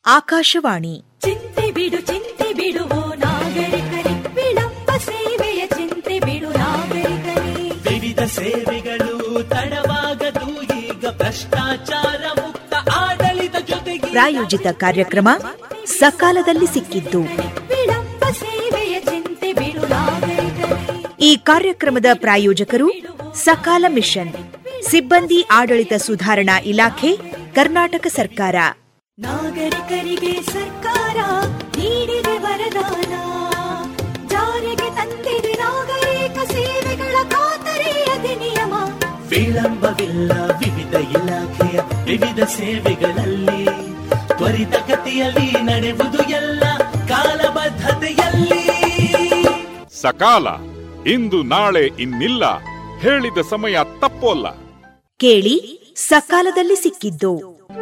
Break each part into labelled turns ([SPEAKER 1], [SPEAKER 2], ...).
[SPEAKER 1] ಆಕಾಶವಾಣಿ
[SPEAKER 2] ಚಿಂತೆ ಬಿಡು ಚಿಂತೆ ಬಿಡುವು ನಾಗರಿಕರೇ ವಿಳಂಬ ಸೇವೆಯ ಚಿಂತೆ ಬಿಡು ನಾಗರಿಕರೇ
[SPEAKER 3] ವಿವಿಧ ಸೇವೆಗಳು ತಡವಾಗದು ಈಗ ಭ್ರಷ್ಟಾಚಾರ ಮುಕ್ತ ಆಡಳಿತ ಜೊತೆಗೆ
[SPEAKER 1] ಪ್ರಾಯೋಜಿತ ಕಾರ್ಯಕ್ರಮ ಸಕಾಲದಲ್ಲಿ ಸಿಕ್ಕಿದ್ದು
[SPEAKER 2] ವಿಳಂಬ ಸೇವೆಯ ಚಿಂತೆ ಬಿಡು ನಾಗರಿಕರೇ
[SPEAKER 1] ಈ ಕಾರ್ಯಕ್ರಮದ ಪ್ರಾಯೋಜಕರು ಸಕಾಲ ಮಿಷನ್ ಸಿಬ್ಬಂದಿ ಆಡಳಿತ ಸುಧಾರಣಾ ಇಲಾಖೆ ಕರ್ನಾಟಕ ಸರ್ಕಾರ
[SPEAKER 2] ನಾಗರಿಕರಿಗೆ ಸರ್ಕಾರ ನೀಡಿದೆ ವರದಾನ ಜಾರಿಗೆ ತಂದಿದೆ ನಾಗರಿಕ ಸೇವೆಗಳ ಖಾತರಿ ಅಧಿನಿಯಮ
[SPEAKER 3] ವಿಳಂಬವಿಲ್ಲ ವಿವಿಧ ಇಲಾಖೆಯ ವಿವಿಧ ಸೇವೆಗಳಲ್ಲಿ ತ್ವರಿತಗತಿಯಲ್ಲಿ ನಡೆಯುವುದು ಎಲ್ಲ ಕಾಲಬದ್ಧತೆಯಲ್ಲಿ
[SPEAKER 4] ಸಕಾಲ ಇಂದು ನಾಳೆ ಇನ್ನಿಲ್ಲ ಹೇಳಿದ ಸಮಯ ತಪ್ಪೋಲ್ಲ
[SPEAKER 1] ಕೇಳಿ ಸಕಾಲದಲ್ಲಿ ಸಿಕ್ಕಿದ್ದು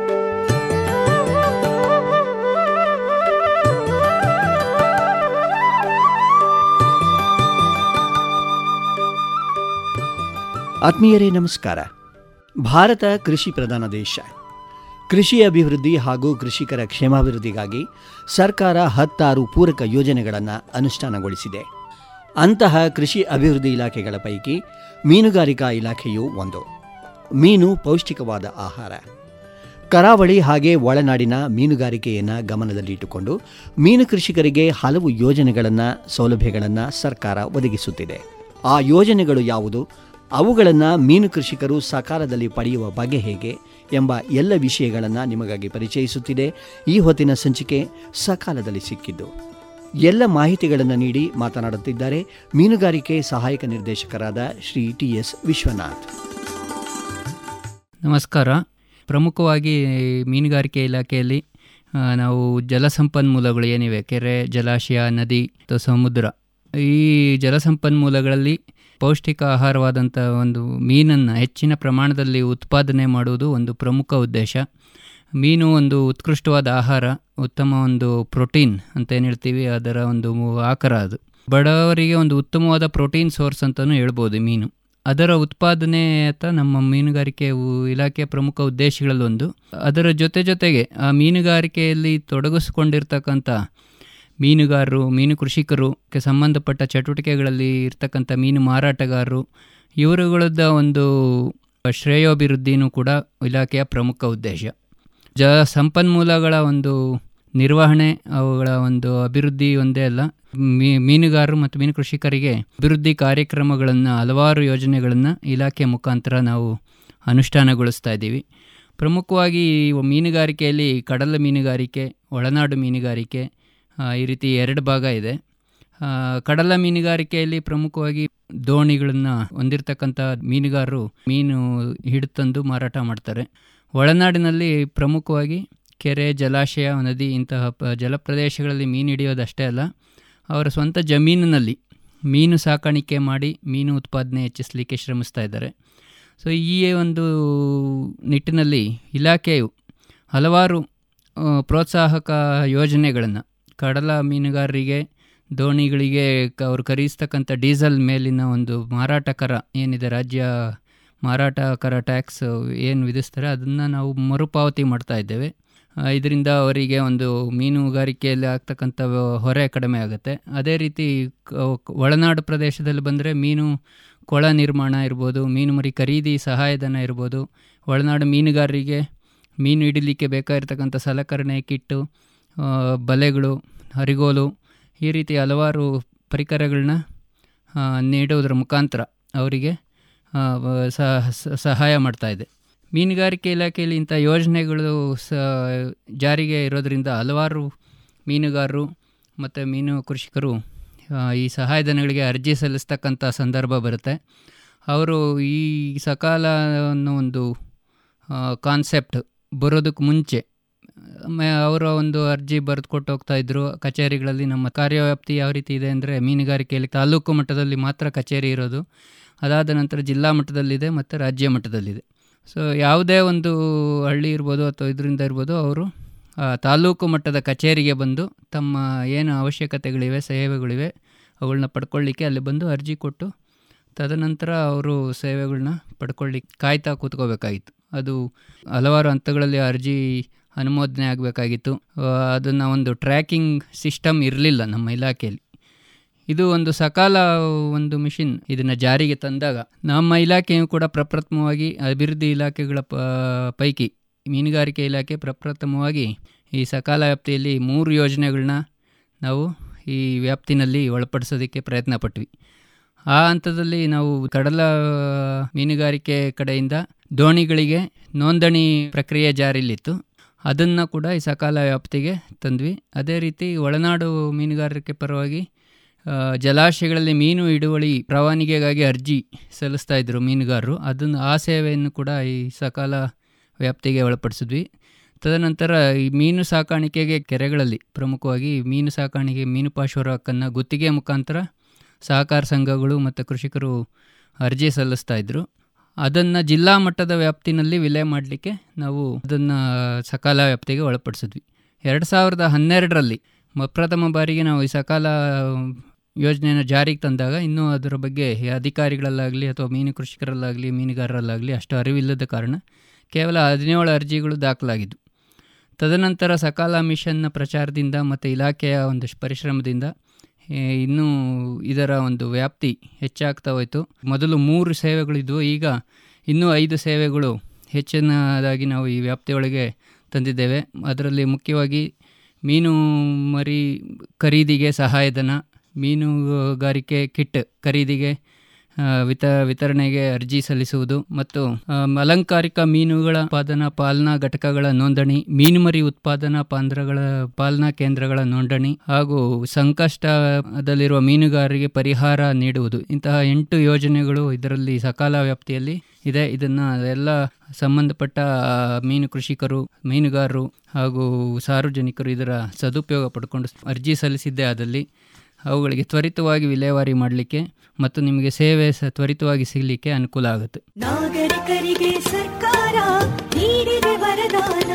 [SPEAKER 5] ಆತ್ಮೀಯರೇ ನಮಸ್ಕಾರ ಭಾರತ ಕೃಷಿ ಪ್ರಧಾನ ದೇಶ ಕೃಷಿ ಅಭಿವೃದ್ಧಿ ಹಾಗೂ ಕೃಷಿಕರ ಕ್ಷೇಮಾಭಿವೃದ್ಧಿಗಾಗಿ ಸರ್ಕಾರ ಹತ್ತಾರು ಪೂರಕ ಯೋಜನೆಗಳನ್ನು ಅನುಷ್ಠಾನಗೊಳಿಸಿದೆ ಅಂತಹ ಕೃಷಿ ಅಭಿವೃದ್ಧಿ ಇಲಾಖೆಗಳ ಪೈಕಿ ಮೀನುಗಾರಿಕಾ ಇಲಾಖೆಯೂ ಒಂದು ಮೀನು ಪೌಷ್ಟಿಕವಾದ ಆಹಾರ ಕರಾವಳಿ ಹಾಗೆ ಒಳನಾಡಿನ ಮೀನುಗಾರಿಕೆಯನ್ನು ಗಮನದಲ್ಲಿಟ್ಟುಕೊಂಡು ಮೀನು ಕೃಷಿಕರಿಗೆ ಹಲವು ಯೋಜನೆಗಳನ್ನು ಸೌಲಭ್ಯಗಳನ್ನು ಸರ್ಕಾರ ಒದಗಿಸುತ್ತಿದೆ ಆ ಯೋಜನೆಗಳು ಯಾವುದು ಅವುಗಳನ್ನು ಮೀನು ಕೃಷಿಕರು ಸಕಾಲದಲ್ಲಿ ಪಡೆಯುವ ಬಗೆ ಹೇಗೆ ಎಂಬ ಎಲ್ಲ ವಿಷಯಗಳನ್ನು ನಿಮಗಾಗಿ ಪರಿಚಯಿಸುತ್ತಿದೆ ಈ ಹೊತ್ತಿನ ಸಂಚಿಕೆ ಸಕಾಲದಲ್ಲಿ ಸಿಕ್ಕಿದ್ದು ಎಲ್ಲ ಮಾಹಿತಿಗಳನ್ನು ನೀಡಿ ಮಾತನಾಡುತ್ತಿದ್ದಾರೆ ಮೀನುಗಾರಿಕೆ ಸಹಾಯಕ ನಿರ್ದೇಶಕರಾದ ಶ್ರೀ ಟಿ ಎಸ್ ವಿಶ್ವನಾಥ್
[SPEAKER 6] ನಮಸ್ಕಾರ ಪ್ರಮುಖವಾಗಿ ಮೀನುಗಾರಿಕೆ ಇಲಾಖೆಯಲ್ಲಿ ಆ, ನಾವು ಜಲಸಂಪನ್ಮೂಲಗಳು ಏನಿವೆ ಕೆರೆ ಜಲಾಶಯ ನದಿ ಅಥವಾ ಸಮುದ್ರ ಈ ಜಲಸಂಪನ್ಮೂಲಗಳಲ್ಲಿ ಪೌಷ್ಟಿಕ ಆಹಾರವಾದಂಥ ಒಂದು ಮೀನನ್ನು ಹೆಚ್ಚಿನ ಪ್ರಮಾಣದಲ್ಲಿ ಉತ್ಪಾದನೆ ಮಾಡುವುದು ಒಂದು ಪ್ರಮುಖ ಉದ್ದೇಶ ಮೀನು ಒಂದು ಉತ್ಕೃಷ್ಟವಾದ ಆಹಾರ ಉತ್ತಮ ಒಂದು ಪ್ರೋಟೀನ್ ಅಂತ ಏನು ಹೇಳ್ತೀವಿ ಅದರ ಒಂದು ಆಕಾರ ಅದು ಬಡವರಿಗೆ ಒಂದು ಉತ್ತಮವಾದ ಪ್ರೋಟೀನ್ ಸೋರ್ಸ್ ಅಂತಲೂ ಹೇಳ್ಬೋದು ಮೀನು ಅದರ ಉತ್ಪಾದನೆ ಅಂತ ನಮ್ಮ ಮೀನುಗಾರಿಕೆ ಉ- ಇಲಾಖೆಯ ಪ್ರಮುಖ ಉದ್ದೇಶಗಳಲ್ಲೊಂದು ಅದರ ಜೊತೆ ಜೊತೆಗೆ ಆ ಮೀನುಗಾರಿಕೆಯಲ್ಲಿ ತೊಡಗಿಸಿಕೊಂಡಿರ್ತಕ್ಕಂಥ ಮೀನುಗಾರರು ಮೀನು ಕೃಷಿಕರು ಕ್ಕೆ ಸಂಬಂಧಪಟ್ಟ ಚಟುವಟಿಕೆಗಳಲ್ಲಿ ಇರ್ತಕ್ಕಂಥ ಮೀನು ಮಾರಾಟಗಾರರು ಇವರುಗಳದ್ದ ಒಂದು ಶ್ರೇಯೋಭಿವೃದ್ಧಿನೂ ಕೂಡ ಇಲಾಖೆಯ ಪ್ರಮುಖ ಉದ್ದೇಶ ಜ ಸಂಪನ್ಮೂಲಗಳ ಒಂದು ನಿರ್ವಹಣೆ ಅವುಗಳ ಒಂದು ಅಭಿವೃದ್ಧಿ ಒಂದೇ ಅಲ್ಲ ಮೀ ಮೀನುಗಾರರು ಮತ್ತು ಮೀನು ಕೃಷಿಕರಿಗೆ ಅಭಿವೃದ್ಧಿ ಕಾರ್ಯಕ್ರಮಗಳನ್ನು ಹಲವಾರು ಯೋಜನೆಗಳನ್ನು ಇಲಾಖೆ ಮುಖಾಂತರ ನಾವು ಅನುಷ್ಠಾನಗೊಳಿಸ್ತಾ ಇದ್ದೀವಿ ಪ್ರಮುಖವಾಗಿ ಈ ಮೀನುಗಾರಿಕೆಯಲ್ಲಿ ಕಡಲ ಮೀನುಗಾರಿಕೆ ಒಳನಾಡು ಮೀನುಗಾರಿಕೆ ಆ, ಈ ರೀತಿ ಎರಡು ಭಾಗ ಇದೆ ಆ, ಕಡಲ ಮೀನುಗಾರಿಕೆಯಲ್ಲಿ ಪ್ರಮುಖವಾಗಿ ದೋಣಿಗಳನ್ನು ಹೊಂದಿರತಕ್ಕಂಥ ಮೀನುಗಾರರು ಮೀನು ಹಿಡಿತಂದು ಮಾರಾಟ ಮಾಡ್ತಾರೆ ಒಳನಾಡಿನಲ್ಲಿ ಪ್ರಮುಖವಾಗಿ ಕೆರೆ ಜಲಾಶಯ ನದಿ ಇಂತಹ ಪ ಜಲಪ್ರದೇಶಗಳಲ್ಲಿ ಮೀನು ಹಿಡಿಯೋದಷ್ಟೇ ಅಲ್ಲ ಅವರ ಸ್ವಂತ ಜಮೀನಿನಲ್ಲಿ ಮೀನು ಸಾಕಾಣಿಕೆ ಮಾಡಿ ಮೀನು ಉತ್ಪಾದನೆ ಹೆಚ್ಚಿಸಲಿಕ್ಕೆ ಶ್ರಮಿಸ್ತಾ ಇದ್ದಾರೆ ಸೊ ಈ ಒಂದು ನಿಟ್ಟಿನಲ್ಲಿ ಇಲಾಖೆಯು ಹಲವಾರು ಆ, ಪ್ರೋತ್ಸಾಹಕ ಯೋಜನೆಗಳನ್ನು ಕಡಲ ಮೀನುಗಾರರಿಗೆ ದೋಣಿಗಳಿಗೆ ಕ- ಅವರು ಖರೀದಿಸ್ತಕ್ಕಂಥ ಡೀಸೆಲ್ ಮೇಲಿನ ಒಂದು ಮಾರಾಟಕರ ಏನಿದೆ ರಾಜ್ಯ ಮಾರಾಟಕರ ಟ್ಯಾಕ್ಸ್ ಏನು ವಿಧಿಸ್ತಾರೆ ಅದನ್ನು ನಾವು ಮರುಪಾವತಿ ಮಾಡ್ತಾ ಇದ್ದೇವೆ ಇದರಿಂದ ಅವರಿಗೆ ಒಂದು ಮೀನುಗಾರಿಕೆಯಲ್ಲಿ ಆಗ್ತಕ್ಕಂಥ ವ್ಯ- ಹೊರೆ ಕಡಿಮೆ ಆಗುತ್ತೆ ಅದೇ ರೀತಿ ಕ- ಒಳನಾಡು ಪ್ರದೇಶದಲ್ಲಿ ಬಂದರೆ ಮೀನು ಕೊಳ ನಿರ್ಮಾಣ ಇರ್ಬೋದು ಮೀನು ಮರಿ ಖರೀದಿ ಸಹಾಯಧನ ಇರ್ಬೋದು ಒಳನಾಡು ಮೀನುಗಾರರಿಗೆ ಮೀನು ಹಿಡಿಲಿಕ್ಕೆ ಬೇಕಾಗಿರ್ತಕ್ಕಂಥ ಸಲಕರಣೆ ಕಿಟ್ಟು ಆ, ಬಲೆಗಳು ಹರಿಗೋಲು ಈ ರೀತಿ ಹಲವಾರು ಪರಿಕರಗಳನ್ನ ಆ, ನೀಡುವುದರ ಮುಖಾಂತರ ಅವರಿಗೆ ಆ, ವ- ಸ- ಸ- ಸಹಾಯ ಮಾಡ್ತಾ ಇದೆ ಮೀನುಗಾರಿಕೆ ಇಲಾಖೆಯಲ್ಲಿ ಇಂಥ ಯೋಜನೆಗಳು ಸ ಜಾರಿಗೆ ಇರೋದರಿಂದ ಹಲವಾರು ಮೀನುಗಾರರು ಮತ್ತು ಮೀನು ಕೃಷಿಕರು ಆ, ಈ ಸಹಾಯಧನಗಳಿಗೆ ಅರ್ಜಿ ಸಲ್ಲಿಸ್ತಕ್ಕಂಥ ಸಂದರ್ಭ ಬರುತ್ತೆ ಅವರು ಈ ಸಕಾಲ ಅನ್ನೋ ಒಂದು ಕಾನ್ಸೆಪ್ಟ್ ಬರೋದಕ್ಕೆ ಮುಂಚೆ ಮ- ಅವರ ಒಂದು ಅರ್ಜಿ ಬರೆದು ಕೊಟ್ಟು ಹೋಗ್ತಾ ಇದ್ರು ಕಚೇರಿಗಳಲ್ಲಿ ನಮ್ಮ ಕಾರ್ಯವ್ಯಾಪ್ತಿ ಯಾವ ರೀತಿ ಇದೆ ಅಂದರೆ ಮೀನುಗಾರಿಕೆಯಲ್ಲಿ ತಾಲೂಕು ಮಟ್ಟದಲ್ಲಿ ಮಾತ್ರ ಕಚೇರಿ ಇರೋದು ಅದಾದ ನಂತರ ಜಿಲ್ಲಾ ಮಟ್ಟದಲ್ಲಿದೆ ಮತ್ತು ರಾಜ್ಯ ಮಟ್ಟದಲ್ಲಿದೆ ಸೊ ಯಾವುದೇ ಒಂದು ಹಳ್ಳಿ ಇರ್ಬೋದು ಅಥವಾ ಇದರಿಂದ ಇರ್ಬೋದು ಅವರು ಆ, ತಾಲೂಕು ಮಟ್ಟದ ಕಚೇರಿಗೆ ಬಂದು ತಮ್ಮ ಏನು ಅವಶ್ಯಕತೆಗಳಿವೆ ಸೇವೆಗಳಿವೆ ಅವುಗಳನ್ನ ಪಡ್ಕೊಳ್ಳಿಕ್ಕೆ ಅಲ್ಲಿ ಬಂದು ಅರ್ಜಿ ಕೊಟ್ಟು ತದನಂತರ ಅವರು ಸೇವೆಗಳನ್ನ ಪಡ್ಕೊಳ್ಳಿಕ್ಕೆ ಕಾಯ್ತಾ ಕೂತ್ಕೋಬೇಕಾಗಿತ್ತು ಅದು ಹಲವಾರು ಹಂತಗಳಲ್ಲಿ ಅರ್ಜಿ ಅನುಮೋದನೆ ಆಗಬೇಕಾಗಿತ್ತು ಅದನ್ನು ಒಂದು ಟ್ರ್ಯಾಕಿಂಗ್ ಸಿಸ್ಟಮ್ ಇರಲಿಲ್ಲ ನಮ್ಮ ಇಲಾಖೆಯಲ್ಲಿ ಇದು ಒಂದು ಸಕಾಲ ಒಂದು ಮಿಷಿನ್ ಇದನ್ನು ಜಾರಿಗೆ ತಂದಾಗ ನಮ್ಮ ಇಲಾಖೆಯು ಕೂಡ ಪ್ರಪ್ರಥಮವಾಗಿ ಅಭಿವೃದ್ಧಿ ಇಲಾಖೆಗಳ ಪ ಪೈಕಿ ಮೀನುಗಾರಿಕೆ ಇಲಾಖೆ ಪ್ರಪ್ರಥಮವಾಗಿ ಈ ಸಕಾಲ ವ್ಯಾಪ್ತಿಯಲ್ಲಿ ಮೂರು ಯೋಜನೆಗಳನ್ನ ನಾವು ಈ ವ್ಯಾಪ್ತಿನಲ್ಲಿ ಒಳಪಡಿಸೋದಕ್ಕೆ ಪ್ರಯತ್ನ ಪಟ್ವಿ ಆ ಹಂತದಲ್ಲಿ ನಾವು ಕಡಲ ಮೀನುಗಾರಿಕೆ ಕಡೆಯಿಂದ ದೋಣಿಗಳಿಗೆ ನೋಂದಣಿ ಪ್ರಕ್ರಿಯೆ ಜಾರಿಲಿತ್ತು ಅದನ್ನು ಕೂಡ ಈ ಸಕಾಲ ವ್ಯಾಪ್ತಿಗೆ ತಂದ್ವಿ ಅದೇ ರೀತಿ ಒಳನಾಡು ಮೀನುಗಾರಿಕೆ ಪರವಾಗಿ ಆ, ಜಲಾಶಯಗಳಲ್ಲಿ ಮೀನು ಹಿಡುವಳಿ ರವಾನಿಗೆಗಾಗಿ ಅರ್ಜಿ ಸಲ್ಲಿಸ್ತಾ ಇದ್ದರು ಮೀನುಗಾರರು ಅದನ್ನು ಆ ಸೇವೆಯನ್ನು ಕೂಡ ಈ ಸಕಾಲ ವ್ಯಾಪ್ತಿಗೆ ಒಳಪಡಿಸಿದ್ವಿ ತದನಂತರ ಈ ಮೀನು ಸಾಕಾಣಿಕೆಗೆ ಕೆರೆಗಳಲ್ಲಿ ಪ್ರಮುಖವಾಗಿ ಮೀನು ಸಾಕಾಣಿಕೆ ಮೀನು ಪಾಶ್ವರ ಹಕ್ಕನ್ನು ಗುತ್ತಿಗೆ ಮುಖಾಂತರ ಸಹಕಾರ ಸಂಘಗಳು ಮತ್ತು ಕೃಷಿಕರು ಅರ್ಜಿ ಸಲ್ಲಿಸ್ತಾ ಇದ್ದರು ಅದನ್ನು ಜಿಲ್ಲಾ ಮಟ್ಟದ ವ್ಯಾಪ್ತಿನಲ್ಲಿ ವಿಲೇ ಮಾಡಲಿಕ್ಕೆ ನಾವು ಅದನ್ನು ಸಕಾಲ ವ್ಯಾಪ್ತಿಗೆ ಒಳಪಡಿಸಿದ್ವಿ ಎರಡು ಸಾವಿರದ ಹನ್ನೆರಡರಲ್ಲಿ ಮ- ಪ್ರಥಮ ಬಾರಿಗೆ ನಾವು ಈ ಸಕಾಲ ಯೋಜನೆಯನ್ನು ಜಾರಿಗೆ ತಂದಾಗ ಇನ್ನೂ ಅದರ ಬಗ್ಗೆ ಈ ಅಧಿಕಾರಿಗಳಲ್ಲಾಗಲಿ ಅಥವಾ ಮೀನು ಕೃಷಿಕರಲ್ಲಾಗಲಿ ಮೀನುಗಾರರಲ್ಲಾಗಲಿ ಅಷ್ಟು ಅರಿವಿಲ್ಲದ ಕಾರಣ ಕೇವಲ ಹದಿನೇಳು ಅರ್ಜಿಗಳು ದಾಖಲಾಗಿದ್ದು ತದನಂತರ ಸಕಾಲ ಮಿಷನ್ನ ಪ್ರಚಾರದಿಂದ ಮತ್ತು ಇಲಾಖೆಯ ಒಂದು ಶ್- ಪರಿಶ್ರಮದಿಂದ ಏ, ಇನ್ನೂ ಇದರ ಒಂದು ವ್ಯಾಪ್ತಿ ಹೆಚ್ಚಾಗ್ತಾ ಹೋಯಿತು ಮೊದಲು ಮೂರು ಸೇವೆಗಳಿದ್ವು ಈಗ ಇನ್ನೂ ಐದು ಸೇವೆಗಳು ಹೆಚ್ಚಿನದಾಗಿ ನಾವು ಈ ವ್ಯಾಪ್ತಿಯೊಳಗೆ ತಂದಿದ್ದೇವೆ ಅದರಲ್ಲಿ ಮುಖ್ಯವಾಗಿ ಮೀನು ಮರಿ ಖರೀದಿಗೆ ಸಹಾಯಧನ ಮೀನುಗಾರಿಕೆ ಕಿಟ್ ಖರೀದಿಗೆ ಆ, ವಿತ ವಿತರಣೆಗೆ ಅರ್ಜಿ ಸಲ್ಲಿಸುವುದು ಮತ್ತು ಆ, ಅಲಂಕಾರಿಕ ಮೀನುಗಳ ಉತ್ಪಾದನಾ ಪಾಲನಾ ಘಟಕಗಳ ನೋಂದಣಿ ಮೀನುಮರಿ ಉತ್ಪಾದನಾ ಪಾಂದ್ರಗಳ ಪಾಲನಾ ಕೇಂದ್ರಗಳ ನೋಂದಣಿ ಹಾಗೂ ಸಂಕಷ್ಟದಲ್ಲಿರುವ ಮೀನುಗಾರರಿಗೆ ಪರಿಹಾರ ನೀಡುವುದು ಇಂತಹ ಎಂಟು ಯೋಜನೆಗಳು ಇದರಲ್ಲಿ ಸಕಾಲ ವ್ಯಾಪ್ತಿಯಲ್ಲಿ ಇದೆ ಇದನ್ನು ಎಲ್ಲ ಸಂಬಂಧಪಟ್ಟ ಆ, ಮೀನು ಕೃಷಿಕರು ಮೀನುಗಾರರು ಹಾಗೂ ಸಾರ್ವಜನಿಕರು ಇದರ ಸದುಪಯೋಗ ಪಡ್ಕೊಂಡು ಅರ್ಜಿ ಸಲ್ಲಿಸಿದ್ದೇ ಆದಲ್ಲಿ ಅವುಗಳಿಗೆ ತ್ವರಿತವಾಗಿ ವಿಲೇವಾರಿ ಮಾಡಲಿಕ್ಕೆ ಮತ್ತು ನಿಮಗೆ ಸೇವೆ ಸ ತ್ವರಿತವಾಗಿ ಸಿಗಲಿಕ್ಕೆ ಅನುಕೂಲ ಆಗುತ್ತೆ
[SPEAKER 2] ನಾಗರಿಕರಿಗೆ ಸರ್ಕಾರ ನೀಡಿದೆ ವರದಾನ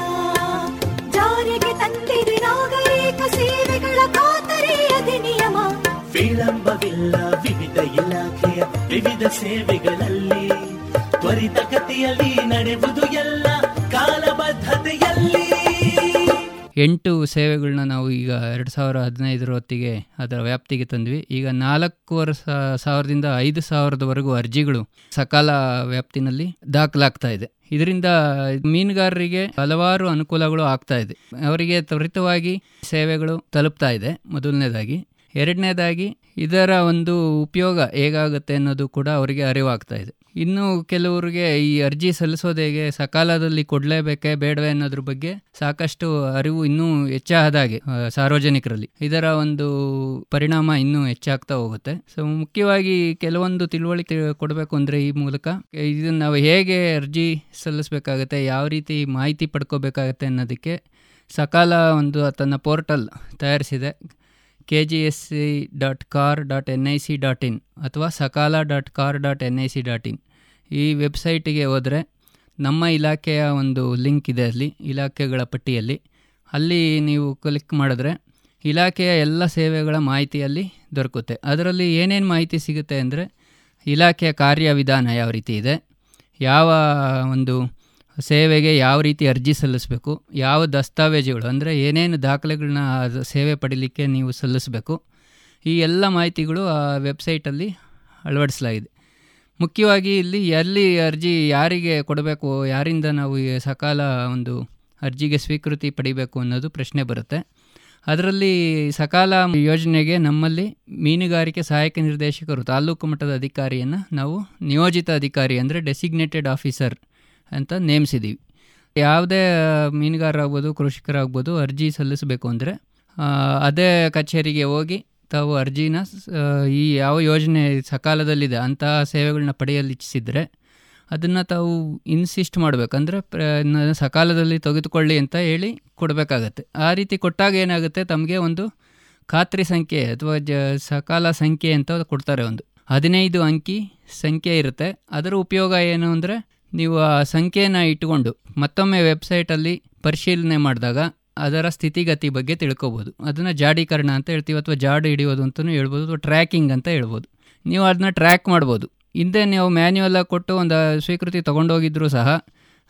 [SPEAKER 2] ಜಾರಿಗೆ ತಂದಿದೆ ನಾಗರಿಕ ಸೇವೆಗಳ ಖಾತರಿ ಅಧಿನಿಯಮ
[SPEAKER 3] ವಿಳಂಬವಿಲ್ಲ ವಿವಿಧ ಇಲಾಖೆಯ ವಿವಿಧ ಸೇವೆಗಳಲ್ಲಿ ತ್ವರಿತಗತಿಯಲ್ಲಿ ನಡೆವುದು ಎಲ್ಲ ಕಾಲಬದ್ಧತೆಯಲ್ಲಿ
[SPEAKER 6] ಎಂಟು ಸೇವೆಗಳನ್ನ ನಾವು ಈಗ ಎರಡು ಸಾವಿರ ಹದಿನೈದರ ಹೊತ್ತಿಗೆ ಅದರ ವ್ಯಾಪ್ತಿಗೆ ತಂದ್ವಿ ಈಗ ನಾಲ್ಕೂವರೆ ಸಾ- ಸಾವಿರದಿಂದ ಐದು ಸಾವಿರದವರೆಗೂ ಅರ್ಜಿಗಳು ಸಕಾಲ ವ್ಯಾಪ್ತಿನಲ್ಲಿ ದಾಖಲಾಗ್ತಾ ಇದೆ ಇದರಿಂದ ಮೀನುಗಾರರಿಗೆ ಹಲವಾರು ಅನುಕೂಲಗಳು ಆಗ್ತಾ ಇದೆ ಅವರಿಗೆ ತ್ವರಿತವಾಗಿ ಸೇವೆಗಳು ತಲುಪ್ತಾ ಇದೆ ಮೊದಲನೇದಾಗಿ ಎರಡನೇದಾಗಿ ಇದರ ಒಂದು ಉಪಯೋಗ ಹೇಗಾಗುತ್ತೆ ಅನ್ನೋದು ಕೂಡ ಅವರಿಗೆ ಅರಿವಾಗ್ತಾ ಇದೆ ಇನ್ನು ಕೆಲವರಿಗೆ ಈ ಅರ್ಜಿ ಸಲ್ಲಿಸೋದು ಹೇಗೆ ಸಕಾಲದಲ್ಲಿ ಕೊಡಲೇಬೇಕೆ ಬೇಡವೇ ಅನ್ನೋದ್ರ ಬಗ್ಗೆ ಸಾಕಷ್ಟು ಅರಿವು ಇನ್ನೂ ಹೆಚ್ಚಾದಾಗೆ ಆ, ಸಾರ್ವಜನಿಕರಲ್ಲಿ ಇದರ ಒಂದು ಪರಿಣಾಮ ಇನ್ನೂ ಹೆಚ್ಚಾಗ್ತಾ ಹೋಗುತ್ತೆ ಸೊ ಮುಖ್ಯವಾಗಿ ಕೆಲವೊಂದು ತಿಳುವಳಿಕೆ ಕೊಡಬೇಕು ಅಂದರೆ ಈ ಮೂಲಕ ಇದನ್ನು ನಾವು ಹೇಗೆ ಅರ್ಜಿ ಸಲ್ಲಿಸಬೇಕಾಗತ್ತೆ ಯಾವ ರೀತಿ ಮಾಹಿತಿ ಪಡ್ಕೋಬೇಕಾಗತ್ತೆ ಅನ್ನೋದಕ್ಕೆ ಸಕಾಲ ಒಂದು ತನ್ನ ಪೋರ್ಟಲ್ ತಯಾರಿಸಿದೆ K G S C dot kar dot N I C dot in ಅಥವಾ Sakala dot kar dot N I C dot in ಈ ವೆಬ್ಸೈಟಿಗೆ ಹೋದರೆ ನಮ್ಮ ಇಲಾಖೆಯ ಒಂದು ಲಿಂಕ್ ಇದೆ ಅಲ್ಲಿ ಇಲಾಖೆಗಳ ಪಟ್ಟಿಯಲ್ಲಿ ಅಲ್ಲಿ ನೀವು ಕ್ಲಿಕ್ ಮಾಡಿದ್ರೆ ಇಲಾಖೆಯ ಎಲ್ಲ ಸೇವೆಗಳ ಮಾಹಿತಿಯಲ್ಲಿ ದೊರಕುತ್ತೆ ಅದರಲ್ಲಿ ಏನೇನು ಮಾಹಿತಿ ಸಿಗುತ್ತೆ ಅಂದರೆ ಇಲಾಖೆಯ ಕಾರ್ಯವಿಧಾನ ಯಾವ ರೀತಿ ಇದೆ ಯಾವ ಒಂದು ಸೇವೆಗೆ ಯಾವ ರೀತಿ ಅರ್ಜಿ ಸಲ್ಲಿಸಬೇಕು ಯಾವ ದಸ್ತಾವೇಜುಗಳು ಅಂದರೆ ಏನೇನು ದಾಖಲೆಗಳನ್ನ ಅದು ಸೇವೆ ಪಡೀಲಿಕ್ಕೆ ನೀವು ಸಲ್ಲಿಸಬೇಕು ಈ ಎಲ್ಲ ಮಾಹಿತಿಗಳು ಆ ವೆಬ್ಸೈಟಲ್ಲಿ ಅಳವಡಿಸಲಾಗಿದೆ ಮುಖ್ಯವಾಗಿ ಇಲ್ಲಿ ಎಲ್ಲಿ ಅರ್ಜಿ ಯಾರಿಗೆ ಕೊಡಬೇಕು ಯಾರಿಂದ ನಾವು ಈ ಸಕಾಲ ಒಂದು ಅರ್ಜಿಗೆ ಸ್ವೀಕೃತಿ ಪಡಿಬೇಕು ಅನ್ನೋದು ಪ್ರಶ್ನೆ ಬರುತ್ತೆ ಅದರಲ್ಲಿ ಸಕಾಲ ಯೋಜನೆಗೆ ನಮ್ಮಲ್ಲಿ ಮೀನುಗಾರಿಕೆ ಸಹಾಯಕ ನಿರ್ದೇಶಕರು ತಾಲೂಕು ಮಟ್ಟದ ಅಧಿಕಾರಿಯನ್ನು ನಾವು ನಿಯೋಜಿತ ಅಧಿಕಾರಿ ಅಂದರೆ ಡೆಸಿಗ್ನೇಟೆಡ್ ಆಫೀಸರ್ ಅಂತ ನೇಮಿಸಿದ್ದೀವಿ ಯಾವುದೇ ಮೀನುಗಾರರಾಗ್ಬೋದು ಕೃಷಿಕರಾಗ್ಬೋದು ಅರ್ಜಿ ಸಲ್ಲಿಸಬೇಕು ಅಂದರೆ ಅದೇ ಕಚೇರಿಗೆ ಹೋಗಿ ತಾವು ಅರ್ಜಿನ ಸ- ಈ ಯಾವ ಯೋಜನೆ ಸಕಾಲದಲ್ಲಿದೆ ಅಂತಹ ಸೇವೆಗಳನ್ನ ಪಡೆಯಲು ಇಚ್ಛಿಸಿದರೆ ಅದನ್ನು ತಾವು ಇನ್ಸಿಸ್ಟ್ ಮಾಡಬೇಕಂದ್ರೆ ಸಕಾಲದಲ್ಲಿ ತೆಗೆದುಕೊಳ್ಳಿ ಅಂತ ಹೇಳಿ ಕೊಡಬೇಕಾಗತ್ತೆ ಆ ರೀತಿ ಕೊಟ್ಟಾಗ ಏನಾಗುತ್ತೆ ತಮಗೆ ಒಂದು ಖಾತ್ರಿ ಸಂಖ್ಯೆ ಅಥವಾ ಜ ಸಕಾಲ ಸಂಖ್ಯೆ ಅಂತ ಕೊಡ್ತಾರೆ ಒಂದು ಹದಿನೈದು ಅಂಕಿ ಸಂಖ್ಯೆ ಇರುತ್ತೆ ಅದರ ಉಪಯೋಗ ಏನು ಅಂದರೆ ನೀವು ಆ ಸಂಖ್ಯೆನ ಇಟ್ಟುಕೊಂಡು ಮತ್ತೊಮ್ಮೆ ವೆಬ್ಸೈಟಲ್ಲಿ ಪರಿಶೀಲನೆ ಮಾಡಿದಾಗ ಅದರ ಸ್ಥಿತಿಗತಿ ಬಗ್ಗೆ ತಿಳ್ಕೊಬೋದು ಅದನ್ನು ಜಾಡೀಕರಣ ಅಂತ ಹೇಳ್ತೀವಿ ಅಥವಾ ಜಾಡು ಹಿಡಿಯೋದು ಅಂತಲೂ ಹೇಳ್ಬೋದು ಅಥವಾ ಟ್ರ್ಯಾಕಿಂಗ್ ಅಂತ ಹೇಳ್ಬೋದು ನೀವು ಅದನ್ನ ಟ್ರ್ಯಾಕ್ ಮಾಡ್ಬೋದು ಹಿಂದೆ ನೀವು ಮ್ಯಾನ್ಯುವಲ್ ಆಗಿ ಕೊಟ್ಟು ಒಂದು ಸ್ವೀಕೃತಿ ತೊಗೊಂಡೋಗಿದ್ರೂ ಸಹ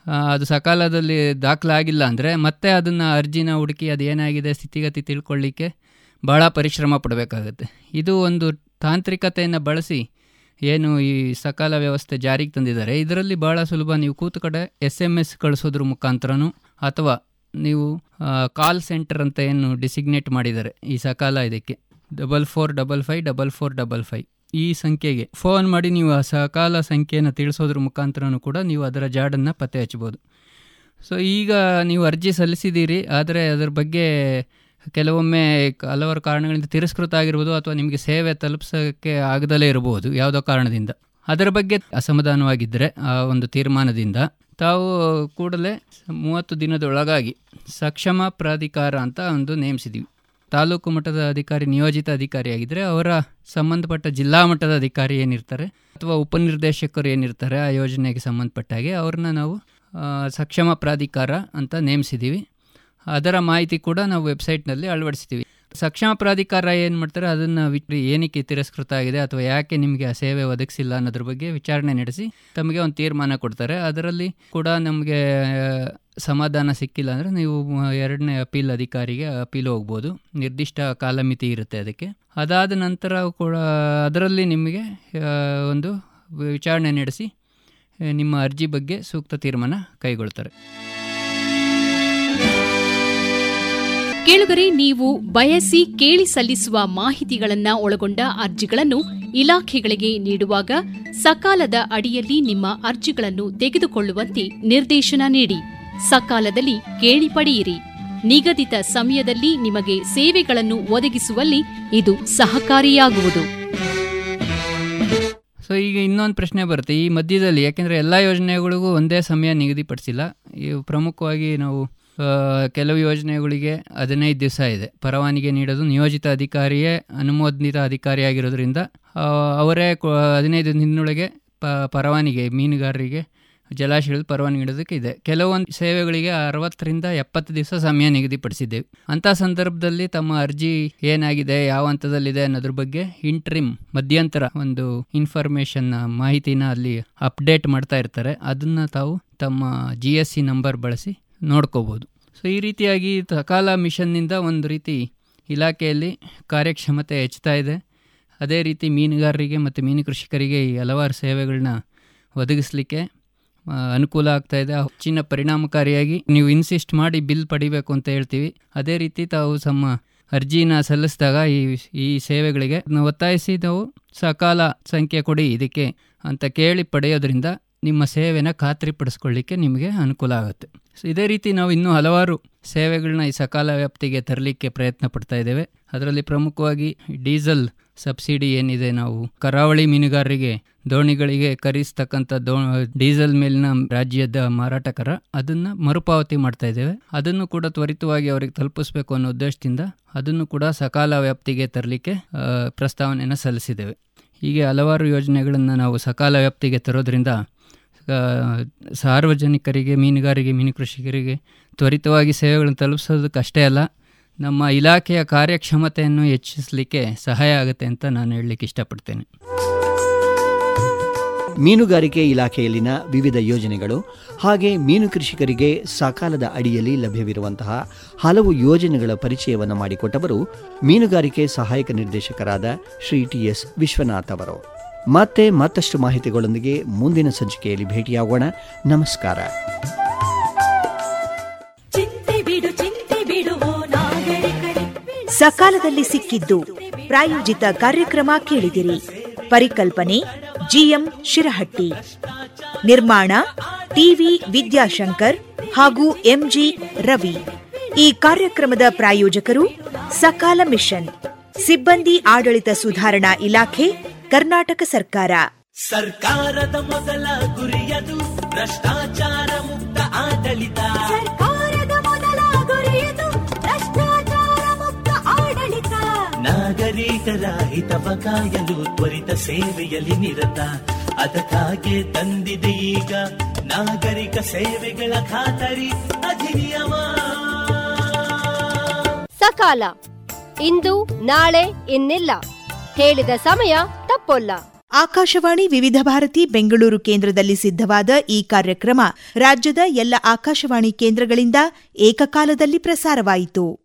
[SPEAKER 6] ಆ, ಅದು ಸಕಾಲದಲ್ಲಿ ದಾಖಲಾಗಿಲ್ಲ ಅಂದರೆ ಮತ್ತೆ ಅದನ್ನು ಅರ್ಜಿನ ಹುಡುಕಿ ಅದು ಏನಾಗಿದೆ ಸ್ಥಿತಿಗತಿ ತಿಳ್ಕೊಳ್ಳಿಕ್ಕೆ ಭಾಳ ಪರಿಶ್ರಮ ಪಡಬೇಕಾಗತ್ತೆ ಇದು ಒಂದು ತಾಂತ್ರಿಕತೆಯನ್ನು ಬಳಸಿ ಏನು ಈ ಸಕಾಲ ವ್ಯವಸ್ಥೆ ಜಾರಿಗೆ ತಂದಿದ್ದಾರೆ ಇದರಲ್ಲಿ ಭಾಳ ಸುಲಭ ನೀವು ಕೂತ ಕಡೆ ಎಸ್ ಎಮ್ ಎಸ್ ಕಳಿಸೋದ್ರ ಮುಖಾಂತರನೂ ಅಥವಾ ನೀವು ಕಾಲ್ ಸೆಂಟರ್ ಅಂತ ಏನು ಡಿಸಿಗ್ನೇಟ್ ಮಾಡಿದ್ದಾರೆ ಈ ಸಕಾಲ ಇದಕ್ಕೆ double four double five double four double five ಈ ಸಂಖ್ಯೆಗೆ ಫೋನ್ ಮಾಡಿ ನೀವು ಆ ಸಕಾಲ ಸಂಖ್ಯೆಯನ್ನು ತಿಳಿಸೋದ್ರ ಮುಖಾಂತರನೂ ಕೂಡ ನೀವು ಅದರ ಜಾಡನ್ನು ಪತ್ತೆ ಹಚ್ಬೋದು ಸೊ ಈಗ ನೀವು ಅರ್ಜಿ ಸಲ್ಲಿಸಿದ್ದೀರಿ ಆದರೆ ಅದರ ಬಗ್ಗೆ ಕೆಲವೊಮ್ಮೆ ಕ- ಹಲವಾರು ಕಾರಣಗಳಿಂದ ತಿರಸ್ಕೃತ ಆಗಿರ್ಬೋದು ಅಥವಾ ನಿಮಗೆ ಸೇವೆ ತಲುಪಿಸೋಕ್ಕೆ ಆಗದಲೇ ಇರಬಹುದು ಯಾವುದೋ ಕಾರಣದಿಂದ ಅದರ ಬಗ್ಗೆ ಅಸಮಾಧಾನವಾಗಿದ್ದರೆ ಆ ಒಂದು ತೀರ್ಮಾನದಿಂದ ತಾವು ಕೂಡಲೇ ಮೂವತ್ತು ದಿನದೊಳಗಾಗಿ ಸಕ್ಷಮ ಪ್ರಾಧಿಕಾರ ಅಂತ ಒಂದು ನೇಮಿಸಿದ್ದೀವಿ ತಾಲೂಕು ಮಟ್ಟದ ಅಧಿಕಾರಿ ನಿಯೋಜಿತ ಅಧಿಕಾರಿಯಾಗಿದ್ದರೆ ಅವರ ಸಂಬಂಧಪಟ್ಟ ಜಿಲ್ಲಾ ಮಟ್ಟದ ಅಧಿಕಾರಿ ಏನಿರ್ತಾರೆ ಅಥವಾ ಉಪನಿರ್ದೇಶಕರು ಏನಿರ್ತಾರೆ ಆ ಯೋಜನೆಗೆ ಸಂಬಂಧಪಟ್ಟ ಹಾಗೆ ಅವ್ರನ್ನ ನಾವು ಆ, ಸಕ್ಷಮ ಪ್ರಾಧಿಕಾರ ಅಂತ ನೇಮಿಸಿದ್ದೀವಿ ಅದರ ಮಾಹಿತಿ ಕೂಡ ನಾವು ವೆಬ್ಸೈಟ್ನಲ್ಲಿ ಅಳವಡಿಸ್ತೀವಿ ಸಕ್ಷಮ ಪ್ರಾಧಿಕಾರ ಏನು ಮಾಡ್ತಾರೆ ಅದನ್ನು ಏನಕ್ಕೆ ತಿರಸ್ಕೃತ ಆಗಿದೆ ಅಥವಾ ಯಾಕೆ ನಿಮಗೆ ಆ ಸೇವೆ ಒದಗಿಸಿಲ್ಲ ಅನ್ನೋದ್ರ ಬಗ್ಗೆ ವಿಚಾರಣೆ ನಡೆಸಿ ತಮಗೆ ಒಂದು ತೀರ್ಮಾನ ಕೊಡ್ತಾರೆ ಅದರಲ್ಲಿ ಕೂಡ ನಮಗೆ ಸಮಾಧಾನ ಸಿಕ್ಕಿಲ್ಲ ಅಂದರೆ ನೀವು ಮ- ಎರಡನೇ ಅಪೀಲ್ ಅಧಿಕಾರಿಗೆ ಅಪೀಲ್ ಹೋಗ್ಬೋದು ನಿರ್ದಿಷ್ಟ ಕಾಲಮಿತಿ ಇರುತ್ತೆ ಅದಕ್ಕೆ ಅದಾದ ನಂತರ ಕೂಡ ಅದರಲ್ಲಿ ನಿಮಗೆ ಆ, ಒಂದು ವಿಚಾರಣೆ ನಡೆಸಿ ಆ, ನಿಮ್ಮ ಅರ್ಜಿ ಬಗ್ಗೆ ಸೂಕ್ತ ತೀರ್ಮಾನ ಕೈಗೊಳ್ತಾರೆ
[SPEAKER 7] ಕೇಳುಗರೆ ನೀವು ಬಯಸಿ ಕೇಳಿ ಸಲ್ಲಿಸುವ ಮಾಹಿತಿಗಳನ್ನ ಒಳಗೊಂಡ ಅರ್ಜಿಗಳನ್ನು ಇಲಾಖೆಗಳಿಗೆ ನೀಡುವಾಗ ಸಕಾಲದ ಅಡಿಯಲ್ಲಿ ನಿಮ್ಮ ಅರ್ಜಿಗಳನ್ನು ತೆಗೆದುಕೊಳ್ಳುವಂತೆ ನಿರ್ದೇಶನ ನೀಡಿ ಸಕಾಲದಲ್ಲಿ ಕೇಳಿ ಪಡೆಯಿರಿ ನಿಗದಿತ ಸಮಯದಲ್ಲಿ ನಿಮಗೆ ಸೇವೆಗಳನ್ನು ಒದಗಿಸುವಲ್ಲಿ ಇದು ಸಹಕಾರಿಯಾಗುವುದು
[SPEAKER 6] ಸೊ ಈಗ ಇನ್ನೊಂದು ಪ್ರಶ್ನೆ ಬರುತ್ತೆ ಈ ಮಧ್ಯದಲ್ಲಿ ಯಾಕೆಂದರೆ ಎಲ್ಲ ಯೋಜನೆಗಳಿಗೂ ಒಂದೇ ಸಮಯ ನಿಗದಿಪಡಿಸಿಲ್ಲ ಈ ಪ್ರಮುಖವಾಗಿ ನಾವು ಆ, ಕೆಲವು ಯೋಜನೆಗಳಿಗೆ ಹದಿನೈದು ದಿವಸ ಇದೆ ಪರವಾನಗಿ ನೀಡೋದು ನಿಯೋಜಿತ ಅಧಿಕಾರಿಯೇ ಅನುಮೋದಿತ ಅಧಿಕಾರಿಯಾಗಿರೋದ್ರಿಂದ ಆ, ಅವರೇ ಕೊ- ಹದಿನೈದು ದಿನದೊಳಗೆ ಪ ಪರವಾನಗಿ ಮೀನುಗಾರರಿಗೆ ಜಲಾಶಯಗಳಲ್ಲಿ ಪರವಾನಗಿ ನೀಡೋದಕ್ಕೆ ಇದೆ ಕೆಲವೊಂದು ಸೇವೆಗಳಿಗೆ ಅರವತ್ತರಿಂದ ಎಪ್ಪತ್ತು ದಿವಸ ಸಮಯ ನಿಗದಿಪಡಿಸಿದ್ದೇವೆ ಅಂಥ ಸಂದರ್ಭದಲ್ಲಿ ತಮ್ಮ ಅರ್ಜಿ ಏನಾಗಿದೆ ಯಾವ ಹಂತದಲ್ಲಿದೆ ಅನ್ನೋದ್ರ ಬಗ್ಗೆ ಇಂಟ್ರಿಮ್ ಮಧ್ಯಂತರ ಒಂದು ಇನ್ಫಾರ್ಮೇಷನ್ ಮಾಹಿತಿನ ಅಲ್ಲಿ ಅಪ್ಡೇಟ್ ಮಾಡ್ತಾ ಇರ್ತಾರೆ ಅದನ್ನು ತಾವು ತಮ್ಮ ಜಿ ಎಸ್ ಸಿ ನಂಬರ್ ಬಳಸಿ ನೋಡ್ಕೋಬೋದು ಸೊ ಈ ರೀತಿಯಾಗಿ ಸಕಾಲ ಮಿಷನ್ನಿಂದ ಒಂದು ರೀತಿ ಇಲಾಖೆಯಲ್ಲಿ ಕಾರ್ಯಕ್ಷಮತೆ ಹೆಚ್ಚುತ್ತಾ ಇದೆ ಅದೇ ರೀತಿ ಮೀನುಗಾರರಿಗೆ ಮತ್ತು ಮೀನು ಕೃಷಿಕರಿಗೆ ಈ ಹಲವಾರು ಸೇವೆಗಳನ್ನ ಒದಗಿಸಲಿಕ್ಕೆ ಆ, ಅನುಕೂಲ ಆಗ್ತಾ ಇದೆ ಹೆಚ್ಚಿನ ಪರಿಣಾಮಕಾರಿಯಾಗಿ ನೀವು ಇನ್ಸಿಸ್ಟ್ ಮಾಡಿ ಬಿಲ್ ಪಡಿಬೇಕು ಅಂತ ಹೇಳ್ತೀವಿ ಅದೇ ರೀತಿ ತಾವು ತಮ್ಮ ಅರ್ಜಿನ ಸಲ್ಲಿಸಿದಾಗ ಈ ಈ ಸೇವೆಗಳಿಗೆ ನಾವು ಒತ್ತಾಯಿಸಿ ನಾವು ಸಕಾಲ ಸಂಖ್ಯೆ ಕೊಡಿ ಇದಕ್ಕೆ ಅಂತ ಕೇಳಿ ಪಡೆಯೋದ್ರಿಂದ ನಿಮ್ಮ ಸೇವೆನ ಖಾತ್ರಿಪಡಿಸ್ಕೊಳ್ಳಿಕ್ಕೆ ನಿಮಗೆ ಅನುಕೂಲ ಆಗುತ್ತೆ ಸೊ ಇದೇ ರೀತಿ ನಾವು ಇನ್ನೂ ಹಲವಾರು ಸೇವೆಗಳನ್ನ ಈ ಸಕಾಲ ವ್ಯಾಪ್ತಿಗೆ ತರಲಿಕ್ಕೆ ಪ್ರಯತ್ನ ಪಡ್ತಾ ಇದ್ದೇವೆ ಅದರಲ್ಲಿ ಪ್ರಮುಖವಾಗಿ ಡೀಸೆಲ್ ಸಬ್ಸಿಡಿ ಏನಿದೆ ನಾವು ಕರಾವಳಿ ಮೀನುಗಾರರಿಗೆ ದೋಣಿಗಳಿಗೆ ಖರೀದಿಸ್ತಕ್ಕಂಥ ದೋ ಡೀಸೆಲ್ ಮೇಲಿನ ರಾಜ್ಯದ ಮಾರಾಟಕರ ಅದನ್ನು ಮರುಪಾವತಿ ಮಾಡ್ತಾ ಇದ್ದೇವೆ ಅದನ್ನು ಕೂಡ ತ್ವರಿತವಾಗಿ ಅವರಿಗೆ ತಲುಪಿಸಬೇಕು ಅನ್ನೋ ಉದ್ದೇಶದಿಂದ ಅದನ್ನು ಕೂಡ ಸಕಾಲ ವ್ಯಾಪ್ತಿಗೆ ತರಲಿಕ್ಕೆ ಪ್ರಸ್ತಾವನೆಯನ್ನು ಸಲ್ಲಿಸಿದ್ದೇವೆ ಹೀಗೆ ಹಲವಾರು ಯೋಜನೆಗಳನ್ನು ನಾವು ಸಕಾಲ ವ್ಯಾಪ್ತಿಗೆ ತರೋದ್ರಿಂದ ಆ, ಸಾರ್ವಜನಿಕರಿಗೆ ಮೀನುಗಾರರಿಗೆ ಮೀನು ಕೃಷಿಕರಿಗೆ ತ್ವರಿತವಾಗಿ ಸೇವೆಗಳನ್ನು ತಲುಪಿಸೋದಕ್ಕೆ ಅಷ್ಟೇ ಅಲ್ಲ ನಮ್ಮ ಇಲಾಖೆಯ ಕಾರ್ಯಕ್ಷಮತೆಯನ್ನು ಹೆಚ್ಚಿಸಲಿಕ್ಕೆ ಸಹಾಯ ಆಗುತ್ತೆ ಅಂತ ನಾನು ಹೇಳಲಿಕ್ಕೆ ಇಷ್ಟಪಡ್ತೇನೆ
[SPEAKER 5] ಮೀನುಗಾರಿಕೆ ಇಲಾಖೆಯಲ್ಲಿನ ವಿವಿಧ ಯೋಜನೆಗಳು ಹಾಗೆ ಮೀನು ಕೃಷಿಕರಿಗೆ ಸಕಾಲದ ಅಡಿಯಲ್ಲಿ ಲಭ್ಯವಿರುವಂತಹ ಹಲವು ಯೋಜನೆಗಳ ಪರಿಚಯವನ್ನು ಮಾಡಿಕೊಟ್ಟವರು ಮೀನುಗಾರಿಕೆ ಸಹಾಯಕ ನಿರ್ದೇಶಕರಾದ ಶ್ರೀ ಟಿ ಎಸ್ ವಿಶ್ವನಾಥ್ ಅವರು ಮತ್ತೆ ಮತ್ತಷ್ಟು ಮಾಹಿತಿಗಳೊಂದಿಗೆ ಮುಂದಿನ ಸಂಚಿಕೆಯಲ್ಲಿ ಭೇಟಿಯಾಗೋಣ ನಮಸ್ಕಾರ
[SPEAKER 2] ಚಿಂತೆ ಬಿಡು ಚಿಂತೆ ಬಿಡುವೋ ನಾಗರಿಕರೇ
[SPEAKER 1] ಸಕಾಲದಲ್ಲಿ ಸಿಕ್ಕಿದ್ದು ಪ್ರಾಯೋಜಿತ ಕಾರ್ಯಕ್ರಮ ಕೇಳಿದಿರಿ ಪರಿಕಲ್ಪನೆ ಜಿಎಂ ಶಿರಹಟ್ಟಿ ನಿರ್ಮಾಣ ಟಿವಿ ವಿದ್ಯಾಶಂಕರ್ ಹಾಗೂ ಎಂಜಿ ರವಿ ಈ ಕಾರ್ಯಕ್ರಮದ ಪ್ರಾಯೋಜಕರು ಸಕಾಲ ಮಿಷನ್ ಸಿಬ್ಬಂದಿ ಆಡಳಿತ ಸುಧಾರಣಾ ಇಲಾಖೆ ಕರ್ನಾಟಕ ಸರ್ಕಾರ
[SPEAKER 3] ಸರ್ಕಾರದ ಮೊದಲ ಗುರಿಯದು ಭ್ರಷ್ಟಾಚಾರ ಮುಕ್ತ ಆಡಳಿತ
[SPEAKER 2] ಸರ್ಕಾರದ ಮೊದಲ ಗುರಿಯದು ಭ್ರಷ್ಟಾಚಾರ ಮುಕ್ತ ಆಡಳಿತ
[SPEAKER 3] ನಾಗರಿಕರ ಹಿತವ ಕಾಯಲು ತ್ವರಿತ ಸೇವೆಯಲ್ಲಿ ನಿರತ ಅದಕ್ಕಾಗಿ ತಂದಿದೆ ಈಗ ನಾಗರಿಕ ಸೇವೆಗಳ ಖಾತರಿ ಅಧಿನಿಯಮ
[SPEAKER 8] ಸಕಾಲ ಇಂದು ನಾಳೆ ಇನ್ನಿಲ್ಲ ಹೇಳಿದ ಸಮಯ ತಪ್ಪೊಲ್ಲ
[SPEAKER 1] ಆಕಾಶವಾಣಿ ವಿವಿಧ ಭಾರತಿ ಬೆಂಗಳೂರು ಕೇಂದ್ರದಲ್ಲಿ ಸಿದ್ಧವಾದ ಈ ಕಾರ್ಯಕ್ರಮ ರಾಜ್ಯದ ಎಲ್ಲ ಆಕಾಶವಾಣಿ ಕೇಂದ್ರಗಳಿಂದ ಏಕಕಾಲದಲ್ಲಿ ಪ್ರಸಾರವಾಯಿತು